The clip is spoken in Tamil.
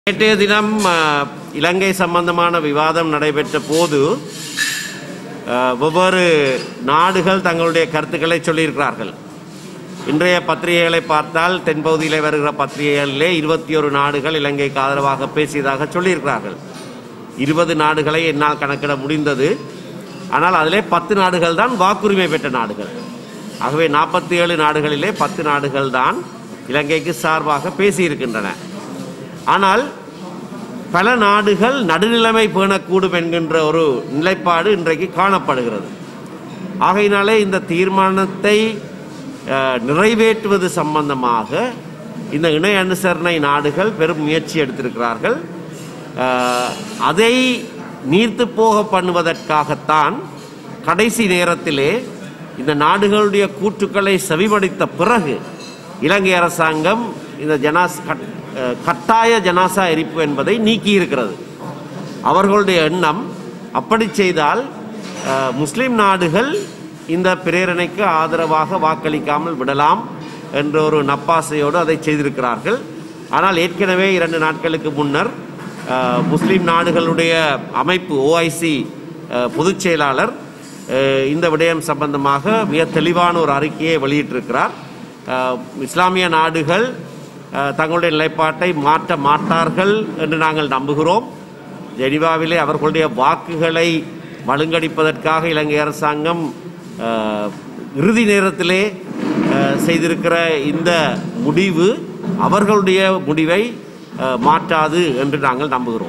நேற்றைய தினம் அஹ், இலங்கை சம்பந்தமான விவாதம் நடைபெற்ற போது அஹ், வெவ்வேறு நாடுகள் தங்களுடைய கருத்துக்களை சொல்லியிருக்கிறார்கள் இன்றைய பத்திரிகைகளை பார்த்தால் தென்பகுதியில் வருகிற பத்திரிகைகளிலே இருபத்தி ஒரு நாடுகள் இலங்கைக்கு ஆதரவாக பேசியதாக சொல்லியிருக்கிறார்கள் இருபது நாடுகளை என்னால் கணக்கிட முடிந்தது ஆனால் அதிலே பத்து நாடுகள் தான் வாக்குரிமை பெற்ற நாடுகள் ஆகவே நாற்பத்தி ஏழு நாடுகளிலே பத்து நாடுகள் தான் இலங்கைக்கு சார்பாக பேசியிருக்கின்றன ஆனால் பல நாடுகள் நடுநிலைமை பேணக்கூடும் என்கின்ற ஒரு நிலைப்பாடு இன்றைக்கு காணப்படுகிறது ஆகையினாலே இந்த தீர்மானத்தை அஹ், நிறைவேற்றுவது சம்பந்தமாக இந்த இணை அனுசரணை நாடுகள் பெரும் முயற்சி எடுத்திருக்கிறார்கள் அஹ், அதை நீர்த்து போக பண்ணுவதற்காகத்தான் கடைசி நேரத்திலே இந்த நாடுகளுடைய கூற்றுக்களை செவிமடித்த பிறகு இலங்கை அரசாங்கம் இந்த ஜனாஸ் கட்- அஹ், கட்டாய ஜனாசா எரிப்பு என்பதை நீக்கியிருக்கிறது அவர்களுடைய எண்ணம் அப்படி செய்தால் அஹ், முஸ்லிம் நாடுகள் இந்த பிரேரணைக்கு ஆதரவாக வாக்களிக்காமல் விடலாம் என்ற ஒரு நப்பாசையோடு அதை செய்திருக்கிறார்கள் ஆனால் ஏற்கனவே இரண்டு நாட்களுக்கு முன்னர் அஹ், முஸ்லிம் நாடுகளுடைய அமைப்பு ஓஐசி பொதுச் செயலாளர் அஹ், இந்த விடயம் சம்பந்தமாக மிக தெளிவான ஒரு அறிக்கையை வெளியிட்டிருக்கிறார் அஹ், இஸ்லாமிய நாடுகள் அஹ், தங்களுடைய நிலைப்பாட்டை மாற்ற மாட்டார்கள் என்று நாங்கள் நம்புகிறோம் ஜெனிவாவிலே அவர்களுடைய வாக்குகளை மழுங்கடிப்பதற்காக இலங்கை அரசாங்கம் அஹ், இறுதி நேரத்திலே அஹ், செய்திருக்கிற இந்த முடிவு அவர்களுடைய முடிவை அஹ், மாற்றாது என்று நாங்கள் நம்புகிறோம்